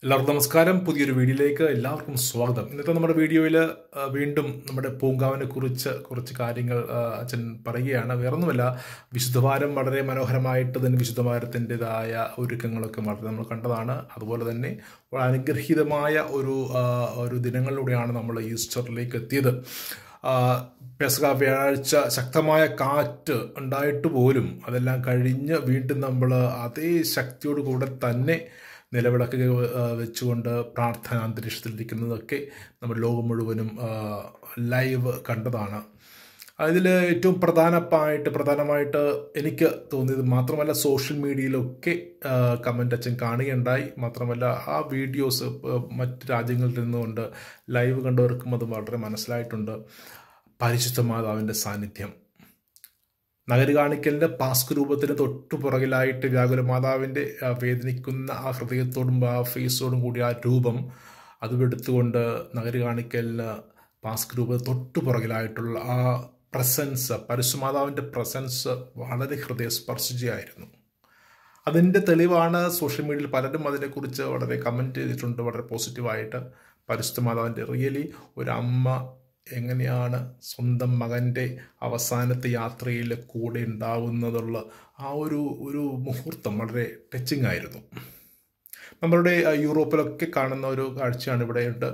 എല്ലാവർക്കും നമസ്കാരം പുതിയൊരു വീഡിയോയിലേക്ക് എല്ലാവർക്കും സ്വാഗതം ഇന്നത്തെ നമ്മുടെ വീഡിയോയിൽ ആ, വീണ്ടും നമ്മുടെ പൂങ്കാവിനെ കുറിച്ച് കുറച്ച് കാര്യങ്ങൾ ആ, അച്ഛൻ പറയുകയാണ് വേറൊന്നുമല്ല വിശുദ്ധവാരം വളരെ മനോഹരമായിട്ട് തന്നെ വിശുദ്ധവാരത്തിൻ്റെതായ ഒരുക്കങ്ങളൊക്കെ വളരെ നമ്മൾ കണ്ടതാണ് അതുപോലെ തന്നെ വളരെ അനുഗ്രഹീതമായ ഒരു ആ, ഒരു ദിനങ്ങളിലൂടെയാണ് നമ്മൾ ഈസ്റ്ററിലേക്ക് എത്തിയത് ആ, പെസക വ്യാഴാഴ്ച ശക്തമായ കാറ്റ് ഉണ്ടായിട്ട് പോലും അതെല്ലാം കഴിഞ്ഞ് വീണ്ടും നമ്മൾ അതേ ശക്തിയോട് കൂടെ തന്നെ നിലവിളക്ക് ആ, വെച്ചുകൊണ്ട് പ്രാർത്ഥന അന്തരീക്ഷത്തിലിരിക്കുന്നതൊക്കെ നമ്മൾ ലോകം മുഴുവനും ആ, ലൈവ് കണ്ടതാണ് അതിൽ ഏറ്റവും പ്രധാനമായിട്ട് പ്രധാനമായിട്ട് എനിക്ക് തോന്നിയത് മാത്രമല്ല സോഷ്യൽ മീഡിയയിലൊക്കെ കമൻ്റ് അച്ഛൻ കാണുകയുണ്ടായി മാത്രമല്ല ആ വീഡിയോസ് മറ്റ് രാജ്യങ്ങളിൽ നിന്നുകൊണ്ട് ലൈവ് കണ്ടവർക്കും അത് വളരെ മനസ്സിലായിട്ടുണ്ട് പരിശുദ്ധ മാതാവിൻ്റെ സാന്നിധ്യം നഗരി കാണിക്കലിൻ്റെ പാസ്ക് രൂപത്തിന് തൊട്ടു പുറകിലായിട്ട് വ്യാകുല മാതാവിൻ്റെ ആ, വേദനിക്കുന്ന ആ ഹൃദയത്തോടും ആ ഫേസോടും കൂടി ആ രൂപം അത് എടുത്തുകൊണ്ട് നഗരി കാണിക്കലിന് പാസ്ക് രൂപ തൊട്ടു പുറകിലായിട്ടുള്ള ആ പ്രസൻസ് പരശുമാതാവിൻ്റെ പ്രസൻസ് വളരെ ഹൃദയസ്പർശിയായിരുന്നു അതിൻ്റെ തെളിവാണ് സോഷ്യൽ മീഡിയയിൽ പലരും അതിനെക്കുറിച്ച് വളരെ കമൻറ്റ് ചെയ്തിട്ടുണ്ട് വളരെ പോസിറ്റീവായിട്ട് പരിശുദ്ധ മാതാവിൻ്റെ റിയലി ഒരു അമ്മ എങ്ങനെയാണ് സ്വന്തം മകൻ്റെ അവസാനത്തെ യാത്രയിൽ കൂടെ ഉണ്ടാവുന്നതുള്ള ആ ഒരു ഒരു മുഹൂർത്തം വളരെ ടച്ചിങ് ആയിരുന്നു നമ്മളുടെ ആ, യൂറോപ്പിലൊക്കെ കാണുന്ന ഒരു കാഴ്ചയാണ് ഇവിടെയുണ്ട്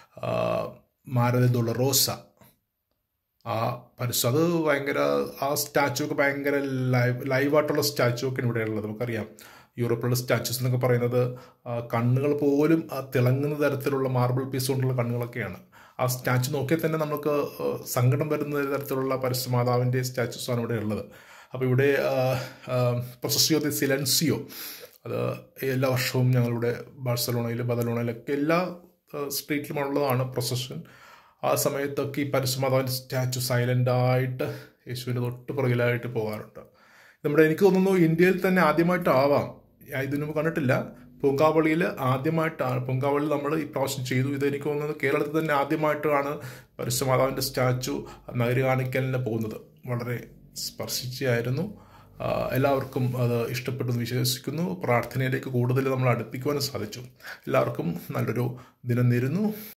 മാരത ഡൊളറോസ ആ പരിസ്ഥിതി അത് ഭയങ്കര ആ സ്റ്റാച്ചു ഒക്കെ ഭയങ്കര ലൈവ് ലൈവായിട്ടുള്ള സ്റ്റാച്ചു ഒക്കെ ഇവിടെ ഉള്ളത് നമുക്കറിയാം യൂറോപ്പിലുള്ള സ്റ്റാച്യൂസ് എന്നൊക്കെ പറയുന്നത് ആ, കണ്ണുകൾ പോലും ആ തിളങ്ങുന്ന തരത്തിലുള്ള മാർബിൾ പീസ് കൊണ്ടുള്ള കണ്ണുകളൊക്കെയാണ് ആ സ്റ്റാച്ചു നോക്കിയാൽ തന്നെ നമുക്ക് ആ, സങ്കടം വരുന്ന തരത്തിലുള്ള പരിസ്ഥിതിമാതാവിൻ്റെ സ്റ്റാച്യൂസാണ് ഇവിടെ ഉള്ളത് അപ്പോൾ ഇവിടെ പ്രൊസസിയോ ദി സിലൻസിയോ അത് എല്ലാ വർഷവും ഞങ്ങളിവിടെ ബാഴ്സലോണയിൽ ബദലോണയിലൊക്കെ എല്ലാ സ്ട്രീറ്റിലും ഉള്ളതാണ് പ്രൊസഷൻ ആ സമയത്തൊക്കെ ഈ പരശുമാതാവിൻ്റെ സ്റ്റാച്ചു സൈലൻ്റ് ആയിട്ട് യേശുവിൻ്റെ തൊട്ട് പുറകിലായിട്ട് പോകാറുണ്ട് നമ്മുടെ എനിക്ക് തോന്നുന്നു ഇന്ത്യയിൽ തന്നെ ആദ്യമായിട്ടാവാം ഞാൻ ഇതിനു മുമ്പ് കണ്ടിട്ടില്ല പൂങ്കാവളിയിൽ ആദ്യമായിട്ടാണ് പൂങ്കാവളി നമ്മൾ ഈ പ്രാവശ്യം ചെയ്തു ഇത് എനിക്ക് തോന്നുന്നത് കേരളത്തിൽ തന്നെ ആദ്യമായിട്ടാണ് പരശുമാതാവിൻ്റെ സ്റ്റാച്ചു നഗരി കാണിക്കലിന് പോകുന്നത് വളരെ സ്പർശിച്ചായിരുന്നു ആ, എല്ലാവർക്കും അത് ഇഷ്ടപ്പെട്ടു എന്ന് വിശ്വസിക്കുന്നു പ്രാർത്ഥനയിലേക്ക് കൂടുതൽ നമ്മൾ അടുപ്പിക്കുവാനും സാധിച്ചു എല്ലാവർക്കും നല്ലൊരു ദിനം നേരുന്നു